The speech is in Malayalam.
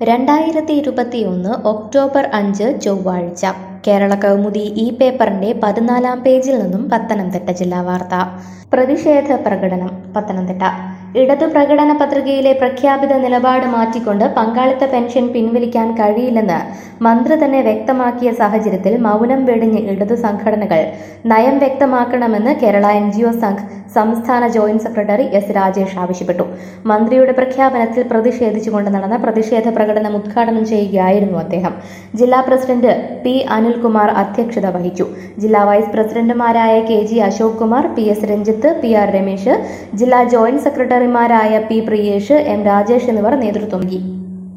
രണ്ടായിരത്തി ഇരുപത്തിയൊന്ന് ഒക്ടോബർ അഞ്ച് ചൊവ്വാഴ്ച കേരള കൗമുദി ഈ പേപ്പറിന്റെ പതിനാലാം പേജിൽ നിന്നും പത്തനംതിട്ട ജില്ലാ വാർത്ത പ്രതിഷേധ പ്രകടനം പത്തനംതിട്ട ഇടതു പ്രകടന പത്രികയിലെ പ്രഖ്യാപിത നിലപാട് മാറ്റിക്കൊണ്ട് പങ്കാളിത്ത പെൻഷൻ പിൻവലിക്കാൻ കഴിയില്ലെന്ന് മന്ത്രി തന്നെ വ്യക്തമാക്കിയ സാഹചര്യത്തിൽ മൗനം വെടിഞ്ഞ് ഇടതു സംഘടനകൾ നയം വ്യക്തമാക്കണമെന്ന് Kerala N G O Sangh സംസ്ഥാന ജോയിന്റ് സെക്രട്ടറി എസ് രാജേഷ് ആവശ്യപ്പെട്ടു മന്ത്രിയുടെ പ്രഖ്യാപനത്തിൽ പ്രതിഷേധിച്ചുകൊണ്ട് നടന്ന പ്രതിഷേധ പ്രകടനം ഉദ്ഘാടനം ചെയ്യുകയായിരുന്നു അദ്ദേഹം ജില്ലാ പ്രസിഡന്റ് പി അനിൽകുമാർ അധ്യക്ഷത വഹിച്ചു ജില്ലാ വൈസ് പ്രസിഡന്റുമാരായ K G Ashok Kumar P S Ranjith P R Ramesh ജില്ലാ ജോയിന്റ് സെക്രട്ടറിമാരായ പി പ്രിയേഷ് എം രാജേഷ് എന്നിവർ നേതൃത്വം നൽകി